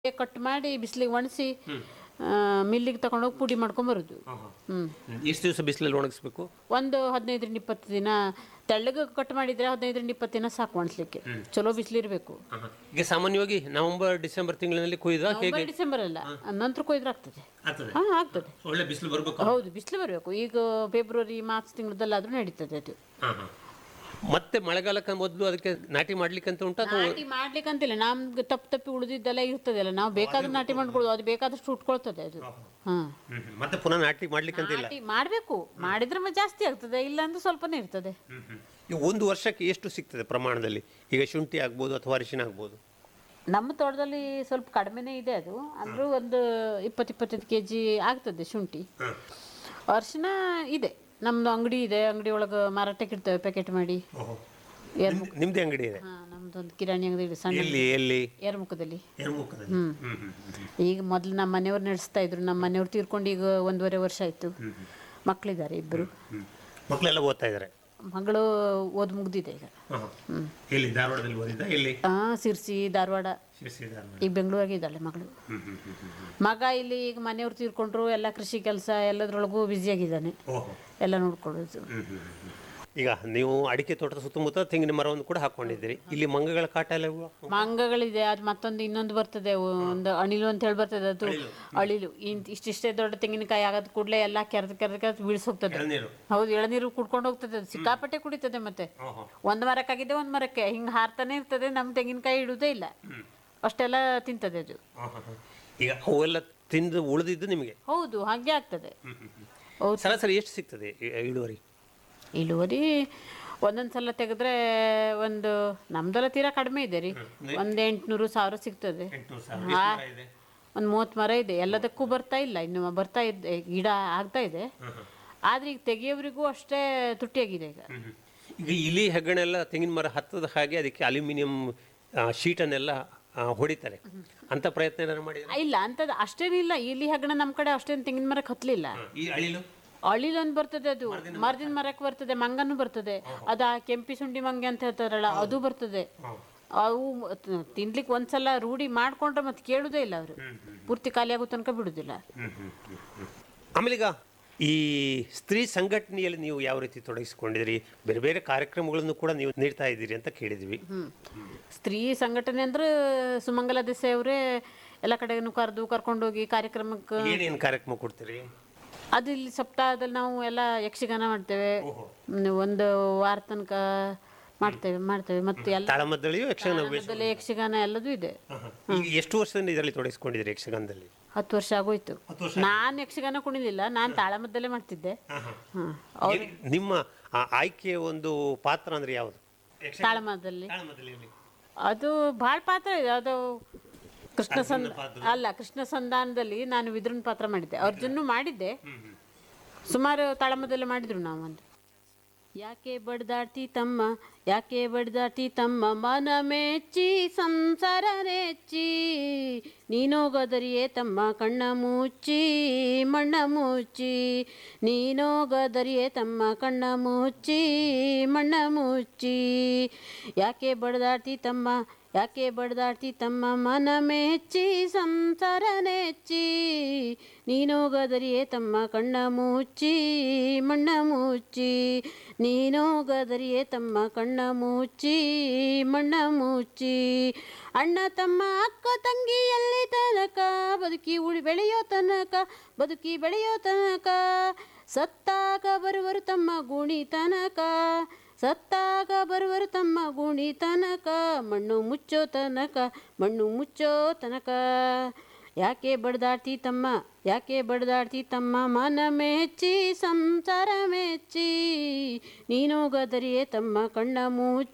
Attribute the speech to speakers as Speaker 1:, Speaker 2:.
Speaker 1: Cut ಮಾಡಿ ಬಿಸಿಲಿಗೆ ಒಣಸಿ ಮಿಲ್ಲಿಗೆ ತಗೊಂಡೋಗಿ ಪುಡಿ ಮಾಡ್ಕೊಂಬರೋದು ಹ್ಞೂ
Speaker 2: ಎಷ್ಟು ದಿವಸ ಬಿಸಿಲಲ್ಲಿ ಒಣಗಿಸ್ಬೇಕು
Speaker 1: ಒಂದು ಹದಿನೈದರಿಂದ ಇಪ್ಪತ್ತು ದಿನ ತೆಳ್ಳಗೆ ಕಟ್ ಮಾಡಿದರೆ ಹದಿನೈದರಿಂದ ಇಪ್ಪತ್ತು ದಿನ ಸಾಕು ಒಣಸ್ಲಿಕ್ಕೆ ಚಲೋ ಬಿಸಿಲಿರಬೇಕು
Speaker 2: ಈಗ ಸಾಮಾನ್ಯವಾಗಿ ನವೆಂಬರ್ ಡಿಸೆಂಬರ್ ತಿಂಗಳಿನಲ್ಲಿ ಕೊಯ್ದ ಹೇಗೆ
Speaker 1: ನವೆಂಬರ್ ಡಿಸೆಂಬರ್ ಅಲ್ಲ ನಂತರ ಕೊಯ್ದ್ರೆ ಆಗ್ತದೆ
Speaker 2: ಆಗ್ತದೆ
Speaker 1: ಹಾಂ ಆಗ್ತದೆ
Speaker 2: ಒಳ್ಳೆ ಬಿಸಿಲು ಬರಬೇಕು
Speaker 1: ಹೌದು ಬಿಸಿಲು ಬರಬೇಕು ಈಗ ಫೆಬ್ರವರಿ ಮಾರ್ಚ್ ತಿಂಗಳದಲ್ಲಾದ್ರೂ ನಡೀತದೆ ಅದು
Speaker 2: ಮತ್ತೆ ಮಳೆಗಾಲಕ್ಕೆ ಮೊದಲು ಅದಕ್ಕೆ ನಾಟಿ ಮಾಡ್ಲಿಕ್ಕೆ ಅಂತ ಉಂಟಾ ಅಥವಾ
Speaker 1: ನಾಟಿ ಮಾಡ್ಲಿಕ್ಕೆ ಅಂತಿಲ್ಲ ನಮ್ಗೆ ತಪ್ಪು ತಪ್ಪಿ ಉಳಿದಿದ್ದೆಲ್ಲ ಇರ್ತದಲ್ಲ ನಾವು ಬೇಕಾದ್ರೆ ನಾಟಿ ಮಾಡ್ಕೊಳ್ಳೋದು ಅದು ಬೇಕಾದಷ್ಟು ಉಟ್ಕೊಳ್ತದೆ ಅದು ಹಾಂ
Speaker 2: ಮತ್ತೆ ಪುನಃ ನಾಟಿ ಮಾಡ್ಲಿಕ್ಕೆ ಅಂತಿಲ್ಲ
Speaker 1: ನಾಟಿ ಮಾಡಬೇಕು ಮಾಡಿದ್ರೆ ಮತ್ತೆ ಜಾಸ್ತಿ ಆಗ್ತದೆ ಇಲ್ಲ ಅಂದ್ರೆ ಸ್ವಲ್ಪನೇ ಇರ್ತದೆ
Speaker 2: ಈಗ ಒಂದು ವರ್ಷಕ್ಕೆ ಎಷ್ಟು ಸಿಗ್ತದೆ ಪ್ರಮಾಣದಲ್ಲಿ ಈಗ ಶುಂಠಿ ಆಗ್ಬೋದು ಅಥವಾ ಅರಿಶಿನ ಆಗ್ಬೋದು
Speaker 1: ನಮ್ಮ ತೋಟದಲ್ಲಿ ಸ್ವಲ್ಪ ಕಡಿಮೆನೇ ಇದೆ ಅದು ಅಂದರೂ ಒಂದು ಇಪ್ಪತ್ತು ಇಪ್ಪತ್ತೈದು ಕೆ ಜಿ ಆಗ್ತದೆ ಶುಂಠಿ ಅರಿಶಿನ ಇದೆ ನಮ್ಮದು ಅಂಗಡಿ ಇದೆ ಅಂಗಡಿ ಒಳಗೆ ಮಾರಾಟಕ್ಕೆ ಇರ್ತೇವೆ ಪ್ಯಾಕೆಟ್ ಮಾಡಿ ಏರ್
Speaker 2: ನಿಮ್ದು- ನಿಮ್ದೇ ಅಂಗಡಿ ಇದೆ
Speaker 1: ಹಾಂ ನಮ್ದೊಂದು ಕಿರಾಣಿ ಅಂಗಡಿ ಇದೆ ಸಣ್ಣ
Speaker 2: ಎಲ್ಲಿ ಎಲ್ಲಿ
Speaker 1: ಏರ್ಮುಖದಲ್ಲಿ
Speaker 2: ಹ್ಮ್
Speaker 1: ಈಗ ಮೊದಲು ನಮ್ಮ ಮನೆಯವ್ರು ನಡೆಸ್ತಾ ಇದ್ರು ನಮ್ಮ ಮನೆಯವ್ರು ತೀರ್ಕೊಂಡು ಈಗ ಒಂದೂವರೆ ವರ್ಷ ಆಯಿತು ಮಕ್ಕಳಿದ್ದಾರೆ ಇಬ್ಬರು
Speaker 2: ಮಕ್ಕಳೆಲ್ಲ ಓದ್ತಾ ಇದ್ದಾರೆ
Speaker 1: ಮಗಳು ಓದ್ ಮುಗ್ದಿದೆ ಈಗ
Speaker 2: ಎಲ್ಲಿ ಧಾರವಾಡದಲ್ಲಿ ಓದಿದ್ದ ಎಲ್ಲಿ
Speaker 1: ಹಾಂ ಸಿರ್ಸಿ ಧಾರವಾಡ
Speaker 2: ಶಿರ್ಸಿ ಧಾರವಾಡ
Speaker 1: ಈಗ ಬೆಂಗಳೂರಾಗೆ ಇದ್ದಾಳೆ ಮಗಳು ಮಗ ಇಲ್ಲಿ ಈಗ ಮನೆಯವ್ರು ತೀರ್ಕೊಂಡ್ರು ಎಲ್ಲ ಕೃಷಿ ಕೆಲಸ ಎಲ್ಲದ್ರೊಳಗೂ ಬ್ಯುಸಿಯಾಗಿದ್ದಾನೆ
Speaker 2: ಓಹೋ
Speaker 1: ಎಲ್ಲ ನೋಡ್ಕೊಳ್ಳೋದು
Speaker 2: ಈಗ ನೀವು ಅಡಿಕೆ ತೋಟದ ಸುತ್ತಮುತ್ತ ತೆಂಗಿನ ಮರವನ್ನು ಕೂಡ ಹಾಕೊಂಡಿದ್ದೀರಿ ಇಲ್ಲಿ ಮಂಗಗಳ ಕಾಟ ಎಲ್ಲ ಇಲ್ವಾ?
Speaker 1: ಮಂಗಗಳಿದೆ ಅದು ಮತ್ತೊಂದು ಇನ್ನೊಂದು ಬರ್ತದೆ ಒಂದು ಅಣಿಲು ಅಂತ ಹೇಳಿ ಬರ್ತದೆ ಅದು ಅಳಿಲು ಇಂತ ಇಷ್ಟಿಷ್ಟೇ ದೊಡ್ಡ ತೆಂಗಿನಕಾಯಿ ಆಗದ ಕೂಡಲೇ ಎಲ್ಲ ಕೆರೆದು ಕೆರೆದು ಕೆರೆದು ಬೀಳ್ಸೋಗ್ತದೆ
Speaker 2: ಎಳ್ನೀರು
Speaker 1: ಹೌದು ಎಳನೀರು ಕುಡ್ಕೊಂಡು ಹೋಗ್ತದೆ ಅದು ಸಿಕ್ಕಾಪಟ್ಟೆ ಕುಡಿತದೆ ಮತ್ತೆ
Speaker 2: ಓಹೋ
Speaker 1: ಒಂದು ಮರಕ್ಕಾಗಿದೆ ಒಂದು ಮರಕ್ಕೆ ಹಿಂಗೆ ಹಾರ್ತಾನೆ ಇರ್ತದೆ ನಮ್ಮ ತೆಂಗಿನಕಾಯಿ ಇಡುವುದೇ ಇಲ್ಲ ಅಷ್ಟೆಲ್ಲ ತಿಂತದೆ ಅದು
Speaker 2: ಆಹಾ. ಈಗ ಅವೆಲ್ಲ ತಿಂದು ಉಳಿದಿದ್ದು ನಿಮಗೆ
Speaker 1: ಹೌದು ಹಾಗೆ ಆಗ್ತದೆ ಹೌದು
Speaker 2: ಸರಾಸರಿ ಎಷ್ಟು ಸಿಗ್ತದೆ ಇ- ಇಳುವರಿ
Speaker 1: ಇಳುವರಿ ಒಂದೊಂದು ಸಲ ತೆಗೆದ್ರೆ ಒಂದು ನಮ್ದೆಲ್ಲ ತೀರಾ ಕಡಿಮೆ ಇದೆ ರೀ ಒಂದು ಎಂಟುನೂರು ಸಾವಿರ ಸಿಗ್ತದೆ ಒಂದು ಮೂವತ್ತು ಮರ ಇದೆ ಎಲ್ಲದಕ್ಕೂ ಬರ್ತಾ ಇಲ್ಲ ಇನ್ನು ಬರ್ತಾ ಇದೆ ಗಿಡ ಆಗ್ತಾ ಇದೆ ಆದ್ರೆ ಈಗ ತೆಗಿಯೋರಿಗೂ ಅಷ್ಟೇ ತುಟ್ಟಿಯಾಗಿದೆ ಈಗ
Speaker 2: ಈಗ ಇಲಿ ಹೆಗ್ಗಣೆಲ್ಲ ತೆಂಗಿನ ಮರ ಹತ್ತದ ಹಾಗೆ ಅದಕ್ಕೆ ಅಲ್ಯೂಮಿನಿಯಂ ಶೀಟನ್ನೆಲ್ಲ ಆ, ಹೊಡಿತಾರೆ ಅಂತ ಪ್ರಯತ್ನ ಏನಾದ್ರು ಮಾಡಿದ್ರೆ
Speaker 1: ಇಲ್ಲ ಅಂತದ್ದು ಅಷ್ಟೇನಿಲ್ಲ ಇಲ್ಲಿ ಹಗಣ ನಮ್ಮ ಕಡೆ ಅಷ್ಟೇನು ತೆಂಗಿನ ಮರಕ್ಕೆ ಹತ್ತಲಿಲ್ಲ
Speaker 2: ಈ ಅಳಿಲು
Speaker 1: ಅಳಿಲೊಂದು ಬರ್ತದೆ ಅದು ಮರದಿನ ಮರಕ್ಕೆ ಬರ್ತದೆ ಮಂಗನೂ ಬರ್ತದೆ ಅದ ಕೆಂಪಿ ಸುಂಡಿ ಮಂಗೆ ಅಂತ ಹೇಳ್ತಾರಲ್ಲ ಅದು ಬರ್ತದೆ ಅವು ತ- ತಿನ್ಲಿಕ್ಕೆ ಒಂದ್ಸಲ ರೂಢಿ ಮಾಡ್ಕೊಂಡ್ರೆ ಮತ್ತೆ ಕೇಳುದೇ ಇಲ್ಲ ಅವರು ಪೂರ್ತಿ ಖಾಲಿ ಆಗೋ ತನಕ ಬಿಡುದಿಲ್ಲ
Speaker 2: ಆಮೇಲೆ ಈಗ ಈ ಸ್ತ್ರೀ ಸಂಘಟನೆಯಲ್ಲಿ ನೀವು ಯಾವ ರೀತಿ ತೊಡಗಿಸಿಕೊಂಡಿದ್ದೀರಿ ಬೇರೆ ಬೇರೆ ಕಾರ್ಯಕ್ರಮಗಳನ್ನು ಕೂಡ ನೀವು ನೀಡ್ತಾ ಇದ್ದೀರಿ ಅಂತ ಕೇಳಿದ್ವಿ
Speaker 1: ಸ್ತ್ರೀ ಸಂಘಟನೆ ಅಂದ್ರೆ ಸುಮಂಗಲ ದೇಸಾಯಿ ಅವರೇ ಎಲ್ಲ ಕಡೆಗೂ ಕರೆದು ಕರ್ಕೊಂಡೋಗಿ ಕಾರ್ಯಕ್ರಮಕ್ಕೆ
Speaker 2: ಏನೇನು ಕಾರ್ಯಕ್ರಮ ಕೊಡ್ತೀರಿ
Speaker 1: ಅದು ಇಲ್ಲಿ ಸಪ್ತಾಹದಲ್ಲಿ ನಾವು ಎಲ್ಲ ಯಕ್ಷಗಾನ ಮಾಡ್ತೇವೆ ಹ್ಮ್, ಒಂದು ವಾರ ತನಕ ಮಾಡ್ತೇವೆ ಮಾಡ್ತೇವೆ ಮತ್ತೆ ಎಲ್ಲ
Speaker 2: ತಾಳಮದ್ದಳೆಯು ಯಕ್ಷಗಾನ ವೇಷ
Speaker 1: ತಾಳಮದ್ದಲೆ, ಯಕ್ಷಗಾನ ಎಲ್ಲದೂ ಇದೆ
Speaker 2: ಈಗ ಎಷ್ಟು ವರ್ಷದಿಂದ ಇದರಲ್ಲಿ ತೊಡಗಿಸಿಕೊಂಡಿದ್ದೀರಿ ಯಕ್ಷಗಾನದಲ್ಲಿ
Speaker 1: ಹತ್ತು ವರ್ಷ ಆಗೋಯ್ತು ನಾನು ಯಕ್ಷಗಾನ ಕುಣಿಲಿಲ್ಲ ನಾನು ತಾಳಮದ್ದಲೆ ಮಾಡ್ತಿದ್ದೆ ಹ್ಮ್.
Speaker 2: ಏನ್- ನಿಮ್ಮ ಆ ಆಯ್ಕೆಯ ಒಂದು ಪಾತ್ರ ಅಂದ್ರೆ ಯಾವುದು
Speaker 1: ತಾಳಮದಲ್ಲಿ
Speaker 2: ತಾಳಮದ್ದಳೆಯಲ್ಲಿ
Speaker 1: ಅದು ಭಾಳ ಪಾತ್ರ ಇದೆ ಅದು ಕೃಷ್ಣ ಸಂದ ಅಲ್ಲ ಕೃಷ್ಣ ಸಂಧಾನದಲ್ಲಿ ನಾನು ವಿದ್ರನ್ ಪಾತ್ರ ಮಾಡಿದ್ದೆ ಅರ್ಜುನ್ನು ಮಾಡಿದ್ದೆ ಸುಮಾರು ತಾಳಮದ್ದಲೆ ಮಾಡಿದ್ರು ನಾವು ಒಂದು ಯಾಕೆ ಬಡ್ದಾಡ್ತಿ ತಮ್ಮ ಯಾಕೆ ಬಡ್ದಾಡ್ತಿ ತಮ್ಮ ಮನ ಮೆಚ್ಚಿ ಸಂಸಾರ ನೆಚ್ಚಿ ನೀನೋಗದರಿಯೇ ತಮ್ಮ ಕಣ್ಣ ಮುಚ್ಚಿ ಮಣ್ಣ ಮುಚ್ಚಿ ನೀನೋಗದರಿಯೇ ತಮ್ಮ ಕಣ್ಣ ಮುಚ್ಚಿ ಮಣ್ಣ ಮುಚ್ಚಿ ಯಾಕೆ ಬಡ್ದಾಡ್ತಿ ತಮ್ಮ ಯಾಕೆ ಬಡ್ದಾಡ್ತಿ ತಮ್ಮ ಮನ ಮೆಚ್ಚಿ ಸಂಸಾರ ನೆಚ್ಚಿ ನೀನೋಗದರಿಯೇ ತಮ್ಮ ಕಣ್ಣ ಮುಚ್ಚಿ ಮಣ್ಣ ಮುಚ್ಚಿ ನೀನೋಗದರಿಯೇ ತಮ್ಮ ಕಣ್ಣ ಮುಚ್ಚಿ ಮಣ್ಣ ಮುಚ್ಚಿ ಅಣ್ಣ ತಮ್ಮ ಅಕ್ಕ ತಂಗಿ ಎಲ್ಲಿ ತನಕ ಬದುಕಿ ಉಳಿ ಬೆಳೆಯೋ ತನಕ ಬದುಕಿ ಬೆಳೆಯೋ ತನಕ ಸತ್ತಾಗ ಬರುವರು ತಮ್ಮ ಗುಣಿ ತನಕ ಸತ್ತಾಗ ಬರುವರು ತಮ್ಮ ಗುಣಿ ತನಕ ಮಣ್ಣು ಮುಚ್ಚೋ ತನಕ ಮಣ್ಣು ಮುಚ್ಚೋ ತನಕ ಯಾಕೆ ಬಡ್ದಾಡ್ತಿ ತಮ್ಮ ಯಾಕೆ ಬಡ್ದಾಡ್ತಿ ತಮ್ಮ ಮನ ಮೆಚ್ಚಿ ಸಂಸಾರ ಮೆಚ್ಚಿ ನೀನು ಗದರಿಯೇ ತಮ್ಮ ಕಣ್ಣ ಮುಚ್ಚಿ